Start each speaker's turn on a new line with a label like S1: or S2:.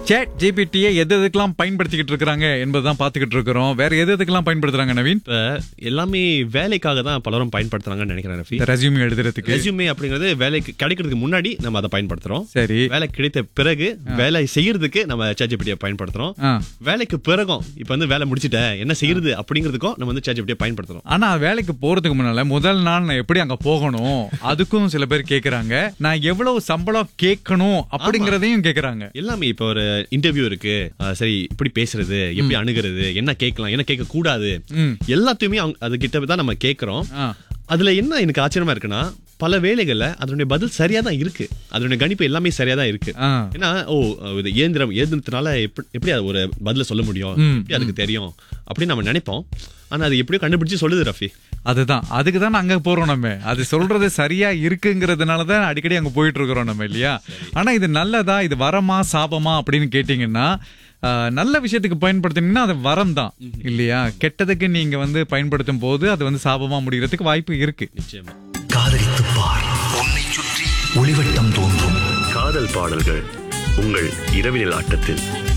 S1: Chat ஜிபிடியை எது எதுக்கெல்லாம் பயன்படுத்திக்கிட்டு இருக்காங்க என்பதுதான் பார்த்துக்கிட்டு இருக்கிறோம் வேற எது எதுக்கெல்லாம் பயன்படுத்துறாங்க நவீன்
S2: இப்ப எல்லாமே வேலைக்காக தான் பலரும் பயன்படுத்துறாங்கன்னு நினைக்கிறேன் ரஃபி
S1: இந்த ரெசியூம் எழுதுறதுக்கு
S2: ரெஸ்யூமே அப்படிங்கிறது வேலைக்கு கிடைக்கிறதுக்கு முன்னாடி நம்ம அதை பயன்படுத்துறோம்
S1: சரி
S2: வேலை கிடைத்த பிறகு வேலை செய்யறதுக்கு நம்ம சேஜிபிடியை பயன்படுத்துறோம்
S1: ஆ.
S2: வேலைக்கு பிறகும் இப்ப வந்து வேலை முடிச்சிட்டேன் என்ன செய்யறது அப்படிங்கிறதுக்கும் நம்ம வந்து சேஜிபிடியை பயன்படுத்துறோம்
S1: ஆனா வேலைக்கு போறதுக்கு முன்னால முதல் நாள் நான் எப்படி அங்க போகணும் அதுக்கும் சில பேர் கேக்குறாங்க நான் எவ்வளவு சம்பளம் கேட்கணும் அப்படிங்கறதையும் கேக்குறாங்க
S2: எல்லாமே இப்ப ஒரு இன்டர்வியூ இருக்கு ஆ, சரி இப்படி பேசுறது எப்படி அணுகிறது என்ன கேட்கலாம் என்ன கேட்க கூடாது
S1: ம்.
S2: எல்லாத்தையுமே அவங்க- அது கிட்ட தான் நம்ம கேட்கறோம்
S1: ஆ.
S2: அதுல என்ன எனக்கு ஆச்சரியமா இருக்குன்னா பல வேலைகள்ல அதனுடைய பதில் சரியா தான் இருக்கு அதனுடைய கணிப்பு எல்லாமே சரியா தான் இருக்கு
S1: ஆ.
S2: ஏன்னா ஓ இது இயந்திரம் இயந்திரத்தினால எப்படி எப்படி அது ஒரு பதில சொல்ல முடியும்
S1: ம்,
S2: எப்படி அதுக்கு தெரியும் அப்படின்னு நம்ம நினைப்போம் ஆனா அது எப்படியோ கண்டுபிடிச்சு சொல்லுது ரஃபி
S1: அதுதான் அதுக்கு தான் அங்க போறோம் நம்ம அது சொல்றது சரியா இருக்குங்கிறதுனால தான் அடிக்கடி அங்க போயிட்டு இருக்கிறோம் நம்ம இல்லையா ஆனா இது நல்லதா இது வரமா சாபமா அப்படின்னு கேட்டீங்கன்னா ஆஹ், நல்ல விஷயத்துக்கு பயன்படுத்தினீங்கன்னா அது வரம் தான் இல்லையா கெட்டதுக்கு நீங்க வந்து பயன்படுத்தும் போது அது வந்து சாபமா முடிகிறதுக்கு வாய்ப்பு இருக்கு
S2: நிச்சயமா
S3: காதலித்துப் பார் உன்னை சுற்றி ஒளிவட்டம் தோன்றும்
S4: காதல் பாடல்கள் உங்கள் இரவினில் ஆட்டத்தில்